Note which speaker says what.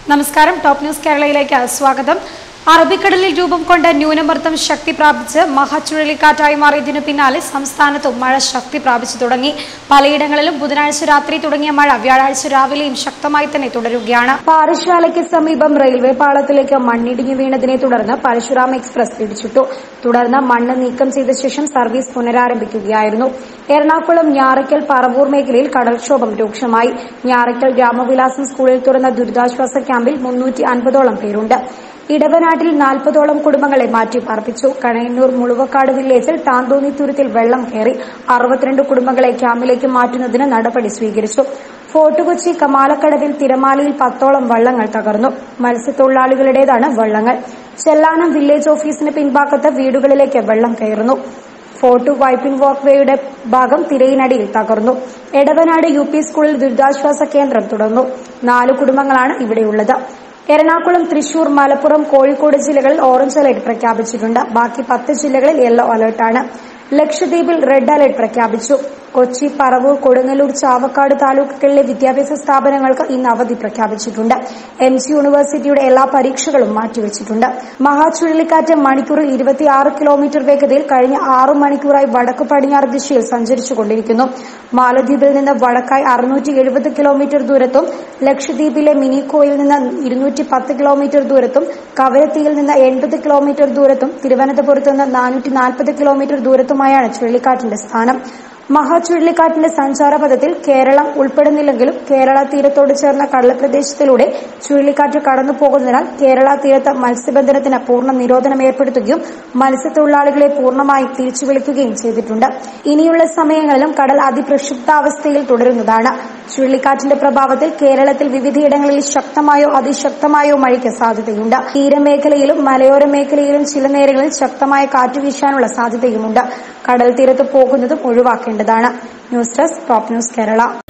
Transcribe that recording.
Speaker 1: നമസ്കാരം top news കേരളയിലേക്ക് സ്വാഗതം അറബിക്കടലിൽ രൂപം കൊണ്ട ന്യൂനമർദ്ദം ശക്തി പ്രാപിച്ച് മഹ ചുഴലിക്കാറ്റായി മാറിയതിനു പിന്നാലെ സംസ്ഥാനത്തും മഴ ശക്തി പ്രാപിച്ചു തുടങ്ങി പലയിടങ്ങളിലും ബുധനാഴ്ച രാത്രി തുടങ്ങിയ മഴ വ്യാഴാഴ്ച രാവിലെയും ശക്തമായി തന്നെ തുടരുകയാണ് പാറശാലയ്ക്ക് സമീപം റെയിൽവേ പാളത്തിലേക്ക് മണ്ണിടിഞ്ഞു വീണതിനെ തുടർന്ന് പരശുറാം എക്സ്പ്രസ് തിരിച്ചിട്ടു തുടർന്ന് മണ്ണ് നീക്കം ചെയ്ത ശേഷം സർവീസ് പുനരാരംഭിക്കുകയായിരുന്നു എറണാകുളം ഞാറയ്ക്കൽ പറവൂർ മേഖലയിൽ കടൽക്ഷോഭം രൂക്ഷമായി ഞാറയ്ക്കൽ ഗ്രാമവിലാസം സ്കൂളിൽ തുറന്ന ദുരിതാശ്വാസ ക്യാമ്പിൽ മുന്നൂറ്റി അൻപതോളം പേരുണ്ട് ഇടവനാട്ടിൽ നാൽപ്പതോളം കുടുംബങ്ങളെ മാറ്റിപ്പാർപ്പിച്ചു കണയന്നൂർ മുളുവക്കാട് വില്ലേജിൽ താന്തോന്നിത്തുരുത്തിൽ വെള്ളം കയറി അറുപത്തിരണ്ട് കുടുംബങ്ങളെ ക്യാമ്പിലേക്ക് മാറ്റുന്നതിന് നടപടി സ്വീകരിച്ചു ഫോർട്ട് കൊച്ചി കമാലക്കടവിൽ തിരമാലയിൽ പത്തോളം വള്ളങ്ങൾ തകർന്നു മത്സ്യത്തൊഴിലാളികളുടേതാണ് വള്ളങ്ങൾ ചെല്ലാനം വില്ലേജ് ഓഫീസിന് പിൻഭാഗത്ത് വീടുകളിലേക്ക് വെള്ളം കയറുന്നു ഫോർട്ട് വൈപ്പിംഗ് വാക്ക്വേയുടെ ഭാഗം തിരയിനടിയിൽ തകർന്നു എടവനാട് യു പി സ്കൂളിൽ ദുരിതാശ്വാസ കേന്ദ്രം തുടർന്നു നാല് കുടുംബങ്ങളാണ് ഇവിടെയുള്ളത് എറണാകുളം തൃശൂർ മലപ്പുറം കോഴിക്കോട് ജില്ലകളിൽ ഓറഞ്ച് അലർട്ട് പ്രഖ്യാപിച്ചിട്ടുണ്ട് ബാക്കി പത്ത് ജില്ലകളിൽ യെല്ലോ അലർട്ടാണ് ലക്ഷദ്വീപിൽ റെഡ് അലർട്ട് പ്രഖ്യാപിച്ചു കൊച്ചി പറവൂർ കൊടുങ്ങല്ലൂർ ചാവക്കാട് താലൂക്കുകളിലെ വിദ്യാഭ്യാസ സ്ഥാപനങ്ങൾക്ക് ഇന്ന് അവധി പ്രഖ്യാപിച്ചിട്ടുണ്ട് എം ജി യൂണിവേഴ്സിറ്റിയുടെ എല്ലാ പരീക്ഷകളും മാറ്റിവെച്ചിട്ടുണ്ട് മഹാ ചുഴലിക്കാറ്റ് മണിക്കൂറിൽ ഇരുപത്തിയാറ് കിലോമീറ്റർ വേഗതയിൽ കഴിഞ്ഞ ആറു മണിക്കൂറായി വടക്കു പടിഞ്ഞാറ് ദിശയിൽ സഞ്ചരിച്ചുകൊണ്ടിരിക്കുന്നു മാലദ്വീപിൽ നിന്ന് വടക്കായി അറുന്നൂറ്റി എഴുപത് കിലോമീറ്റർ ദൂരത്തും ലക്ഷദ്വീപിലെ മിനിക്കോയിൽ നിന്ന് ഇരുന്നൂറ്റി പത്ത് കിലോമീറ്റർ ദൂരത്തും കവരത്തിയിൽ നിന്ന് എൺപത് കിലോമീറ്റർ ദൂരത്തും തിരുവനന്തപുരത്ത് നിന്ന് നാനൂറ്റി നാൽപ്പത് കിലോമീറ്റർ ദൂരത്തുമായാണ് ചുഴലിക്കാറ്റിന്റെ സ്ഥാനം മഹാ ചുഴലിക്കാറ്റിന്റെ സഞ്ചാരപഥത്തിൽ കേരളം ഉൾപ്പെടുന്നില്ലെങ്കിലും കേരള തീരത്തോട് ചേർന്ന കടൽപ്രദേശത്തിലൂടെ ചുഴലിക്കാറ്റ് കടന്നു പോകുന്നതിനാൽ കേരള തീരത്ത് മത്സ്യബന്ധനത്തിന് പൂർണ്ണ നിരോധനം ഏർപ്പെടുത്തുകയും മത്സ്യത്തൊഴിലാളികളെ പൂർണ്ണമായും തിരിച്ചു വിളിക്കുകയും ചെയ്തിട്ടുണ്ട് ഇനിയുള്ള സമയങ്ങളിലും കടൽ അതിപ്രക്ഷുബ്ധാവസ്ഥയിൽ തുടരുന്നതാണ് ചുഴലിക്കാറ്റിന്റെ പ്രഭാവത്തിൽ കേരളത്തിൽ വിവിധയിടങ്ങളിൽ ശക്തമായോ അതിശക്തമായോ മഴയ്ക്ക് സാധ്യതയുണ്ട് തീരമേഖലയിലും മലയോര മേഖലയിലും ചില നേരങ്ങളിൽ ശക്തമായ കാറ്റ് വീശാനുള്ള സാധ്യതയുമുണ്ട് കടൽ തീരത്ത് പോകുന്നതും ഒഴിവാക്കേണ്ടതാണ് news desk top news Kerala